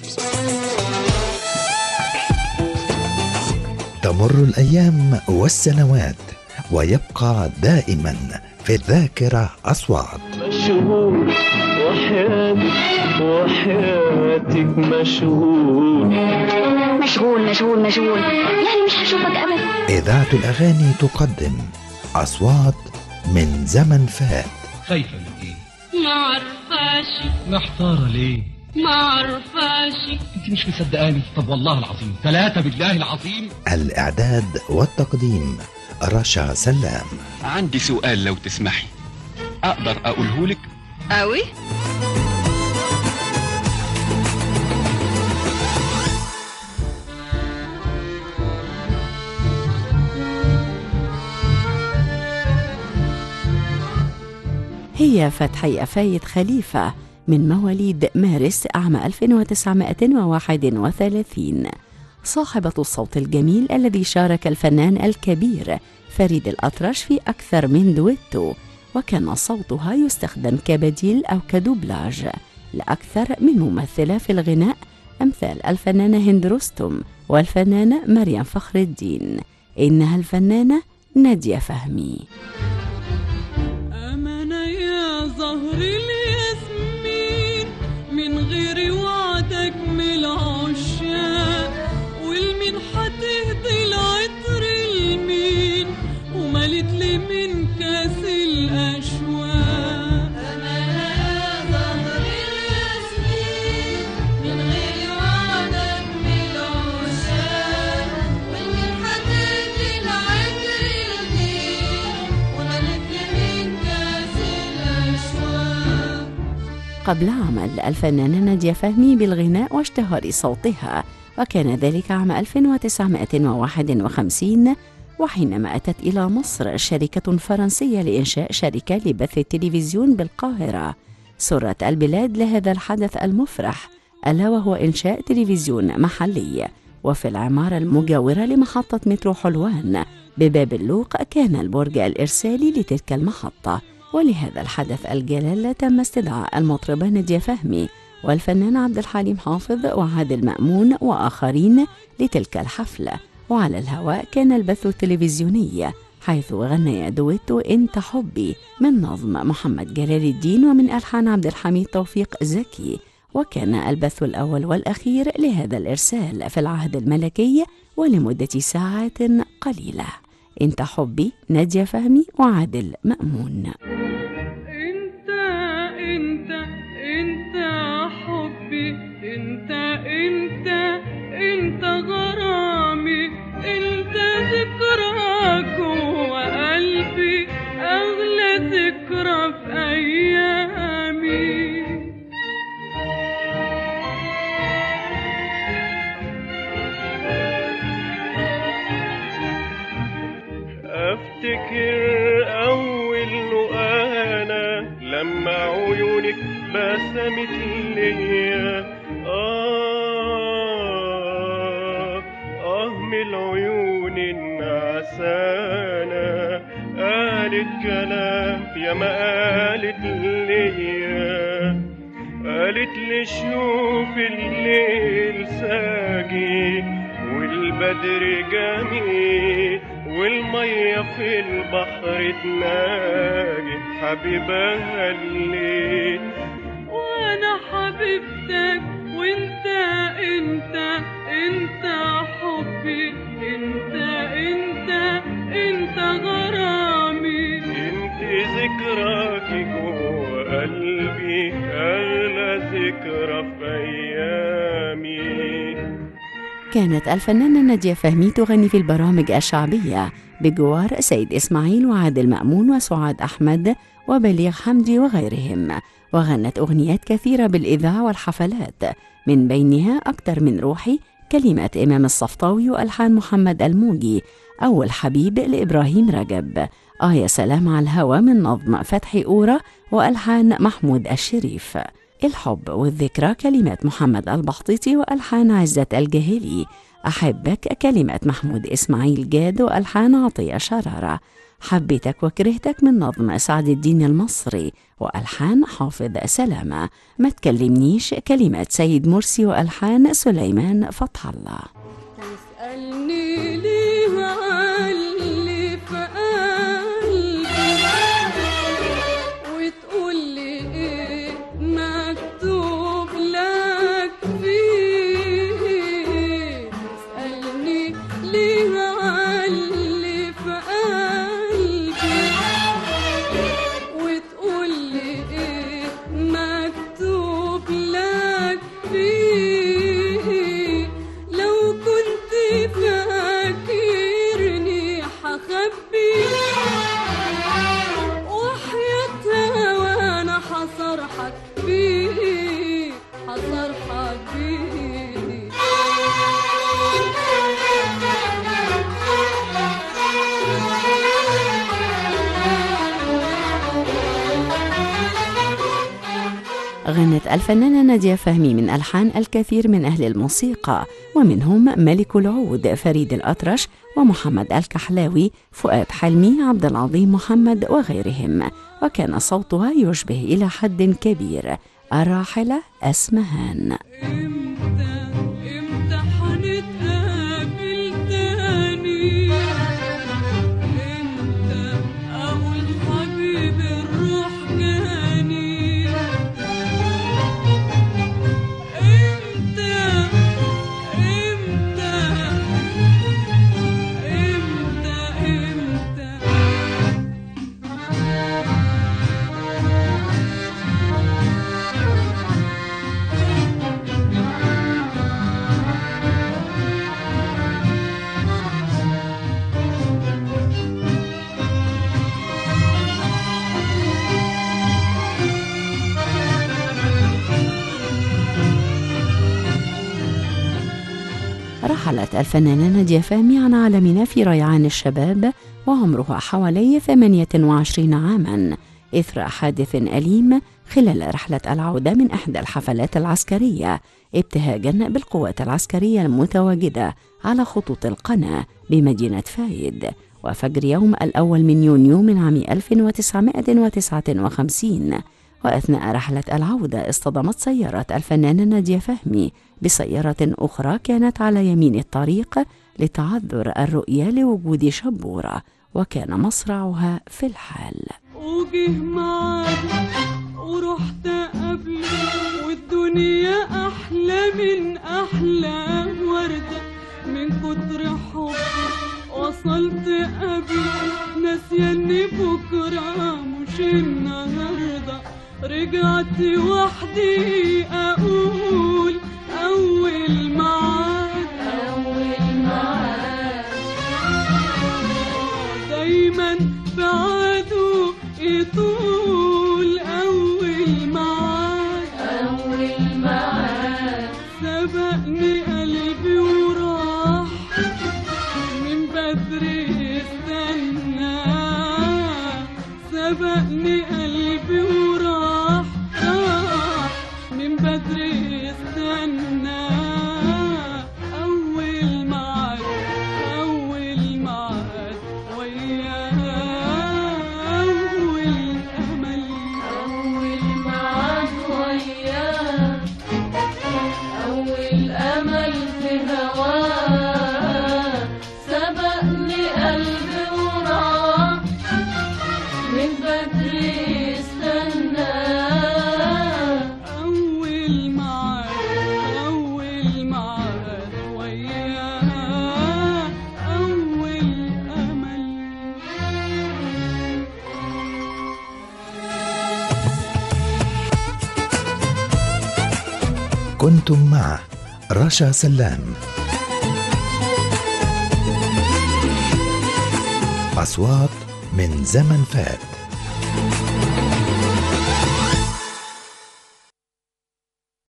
تمر الايام والسنوات ويبقى دائما في الذاكره اصوات مشغول وحياتك وحياتك مشغول مشغول مشغول مشغول يعني مش هشوفك ابدا اذاعه الاغاني تقدم اصوات من زمن فات خايفة من ايه؟ ما عرفاش محتارة ليه؟ ما عرفاش انت مش مصدقاني طب والله العظيم ثلاثة بالله العظيم الاعداد والتقديم رشا سلام عندي سؤال لو تسمحي اقدر اقوله لك قوي هي فتحية فايد خليفة من مواليد مارس عام 1931 صاحبة الصوت الجميل الذي شارك الفنان الكبير فريد الأطرش في أكثر من دويتو وكان صوتها يستخدم كبديل أو كدوبلاج لأكثر من ممثلة في الغناء أمثال الفنانة هند رستم والفنانة مريم فخر الدين إنها الفنانة نادية فهمي أمانة يا زهر الياسمين من غير وعدك من العشاق والمين هتهدي العطر المين وملت لي من كاس الأشواق أمانة يا زهر الياسمين من غير وعدك من العشاق والمين هتهدي العطر المين وملت لي من كاس الأشواق قبل عمل الفنانة نادية فهمي بالغناء واشتهار صوتها وكان ذلك عام 1951 وحينما أتت إلى مصر شركة فرنسية لإنشاء شركة لبث التلفزيون بالقاهرة سرت البلاد لهذا الحدث المفرح ألا وهو إنشاء تلفزيون محلي وفي العمارة المجاورة لمحطة مترو حلوان بباب اللوق كان البرج الإرسالي لتلك المحطة ولهذا الحدث الجلال تم استدعاء المطربة نادية فهمي والفنان عبد الحليم حافظ وعادل مأمون وآخرين لتلك الحفلة وعلى الهواء كان البث التلفزيوني حيث غني دويتو انت حبي من نظم محمد جلال الدين ومن ألحان عبد الحميد توفيق زكي وكان البث الأول والأخير لهذا الإرسال في العهد الملكي ولمدة ساعات قليلة انت حبي نادية فهمي وعادل مأمون انت انت انت حبي انت انت انت غرامي انت ذكرى جوا قلبي اغلى ذكرى في ايامي افتكر اول انا لما عيونك بسمت ليا اه اه من العيون النعسانة قالت كلام يا ما قالت ليا قالت لي شوف الليل ساجي والبدر جميل والمية في البحر تناجي حبيبها الليل وانا حبيبتك وانت انت انت حبي انت انت انت غرامي انت ذكراكي جوا قلبي اغلى ذكرى في ايامي كانت الفنانة نادية فهمي تغني في البرامج الشعبية بجوار سيد إسماعيل وعادل مأمون وسعاد أحمد وبليغ حمدي وغيرهم وغنت أغنيات كثيرة بالإذاعة والحفلات من بينها أكتر من روحي كلمات إمام الصفطاوي وألحان محمد الموجي أول حبيب لإبراهيم رجب آه يا سلام على الهوى من نظم فتحي أورا وألحان محمود الشريف الحب والذكرى كلمات محمد البحطيطي وألحان عزة الجاهلي أحبك كلمات محمود إسماعيل جاد وألحان عطية شرارة حبيتك وكرهتك من نظم سعد الدين المصري وألحان حافظ سلامة ما تكلمنيش كلمات سيد مرسي وألحان سليمان فتح الله تسألني ليه علي في قلبي وتقول لي ايه مكتوب لك فيه تسألني ليه علي في قلبي وتقول لي ايه مكتوب لك فيه لو كنت فاكرني حخبي وحياتها وانا حصرحك بيه حصرحك بيه غنت الفنانة نادية فهمي من ألحان الكثير من أهل الموسيقى ومنهم ملك العود فريد الأطرش ومحمد الكحلاوي فؤاد حلمي عبد العظيم محمد وغيرهم وكان صوتها يشبه إلى حد كبير الراحلة أسمهان امتى امتى حنتقابل تاني امتى اقول حبيبي الروح جاني امتى امتى امتى امتى رحلت الفنانة نادية فهمي عن عالمنا في ريعان الشباب وعمرها حوالي 28 عاما إثر حادث أليم خلال رحلة العودة من إحدى الحفلات العسكرية ابتهاجا بالقوات العسكرية المتواجدة على خطوط القنا بمدينة فايد وفجر يوم الأول من يونيو من عام 1959 وأثناء رحلة العودة اصطدمت سيارة الفنانة نادية فهمي بسيارة أخرى كانت على يمين الطريق لتعذر الرؤية لوجود شبورة وكان مصرعها في الحال وجه معاك ورحت قبلي والدنيا احلى من احلى ورده من كتر حبي وصلت قبلي ناسياني بكره مش النهارده رجعت وحدي اقول اول معاك اول معاك دايما بعده يطول أول معاك أول معاك سبقني قلبي وراح من بدري استنى سبقني قلبي وراح راح من بدري استنى أول معاك أول معاك وياه أول أمل أول معاك وياه أول أمل في هواه سبقني قلبي وراه من بدري استنى أول معاك أول معاك وياه أول أمل كنتم مع رشا سلام أصوات من زمن فات